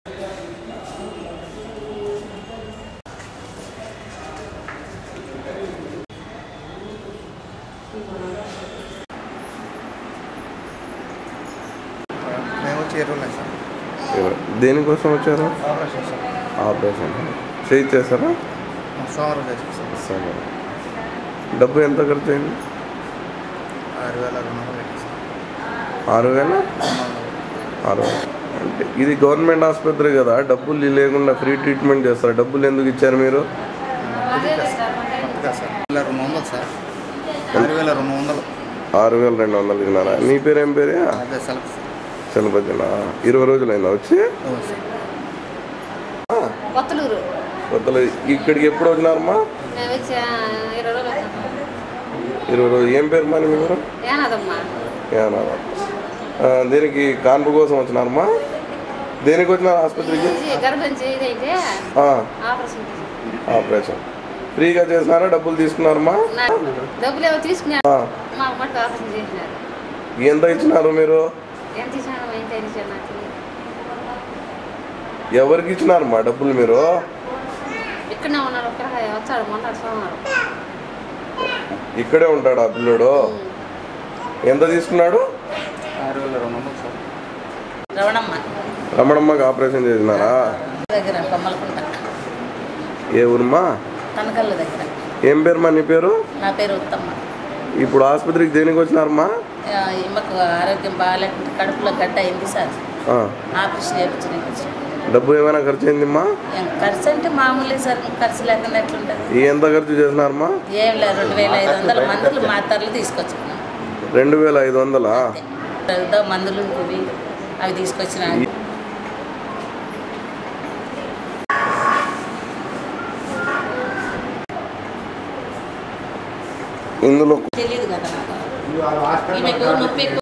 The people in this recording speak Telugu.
మేము చేరున్నాయి సార్ ఇవ్వ- దేనికోసం వచ్చారు ఆపరేషన్ సార్ ఆపరేషన్ చేయించేస్తారా సోమవారం చేసాం సార్ సరే డబ్బు ఎంత ఖర్చు అయింది ఆరు వేల రెండు వందలు పెట్టాం సార్ ఆరు వేల రెండు వందలు ఆరు వేలు అంటే ఇది గవర్నమెంట్ ఆసుపత్రి కదా డబ్బులు లేకుండా ఫ్రీ ట్రీట్మెంట్ చేస్తారు డబ్బులు ఎందుకు ఇచ్చారు మీరు కొత్తగా సార్ వేల రెండు వందలు సార్ ఆరు వేల రెండు వందలు ఆరు వేల రెండు వందలు ఇచ్చినారా నీ పేరు ఏం పేరు అదే సెలవు సార్ చలపతిన ఇరవై రోజులైందా వచ్చి అవును సార్ కొత్తలూరు కొత్తలో ఇక్కడికి ఎప్పుడు వచ్చినారమ్మా మేము వచ్చి ఆ, ఇరవై రోజులు వచ్చాము ఇరవై రోజులు ఏం పేరు మా మీరు ఏనాదమ్మా ఏనారా దీనికి కాన్పు కోసం వచ్చినారమ్మా దేనికి వచ్చినారు ఆసుపత్రికి ఇది గర్భం చేయదైతే ఆ, ఆపరేషన్ చేశాం. ఆపరేషన్ ఫ్రీగా చేసినారా డబ్బులు తీసుకున్నారమ్మా నా డబ్బులు ఏమో తీసుకున్నారు ఆ, మాకు మటుకు ఆపరేషన్ చేసినారు ఎంత ఇచ్చినారు మీరు ఎంత ఇచ్చినాను ఎంత ఇచ్చాను నాకు తెలియదు. ఎవరికి ఇచ్చినారమ్మా డబ్బులు మీరు ఇక్కడనే ఉన్నాడు ఒక్కడ వచ్చాడు మొన్న సోమవారం ఇక్కడే ఉంటాడు ఆ పిల్లడు ఎంత తీసుకున్నాడు ఆరు వేల రెండు వందలు సార్ రవణమ్మ రమణమ్మకి ఆపరేషన్ చేసినారా దగ్గర కొమ్మలకుంట ఏ ఊరమ్మా తనకల్లు దగ్గర ఏం పేరు మా నీ పేరు నా పేరు ఉత్తమ్మ ఇప్పుడు ఆసుపత్రికి దేనికి వచ్చినారమ్మా ఆ, ఈమెకు ఆరోగ్యం బాగాలేకుంటే కడుపులో గడ్డ అయింది సార్ ఆ, ఆపరేషన్ చేయించడానికి వచ్చాను. డబ్బు ఏమైనా ఖర్చు అయిందమ్మా ఏం ఖర్చు అంటే మామూలే సార్ ఖర్చు లేకుండా ఎట్లుంటుంది ఎంత ఖర్చు చేసినారమ్మా ఏం లేదు రెండు వేల ఐదు వందల మందులు మాత్రలు తీసుకొచ్చుకున్నాం రెండు వేల ఐదు వందలా ఏదో మందులు ఇవి అవి తీసుకొచ్చిన ఇందులో తెలియదు కదా నాకు ఈమెకు నొప్పి ఎక్కువ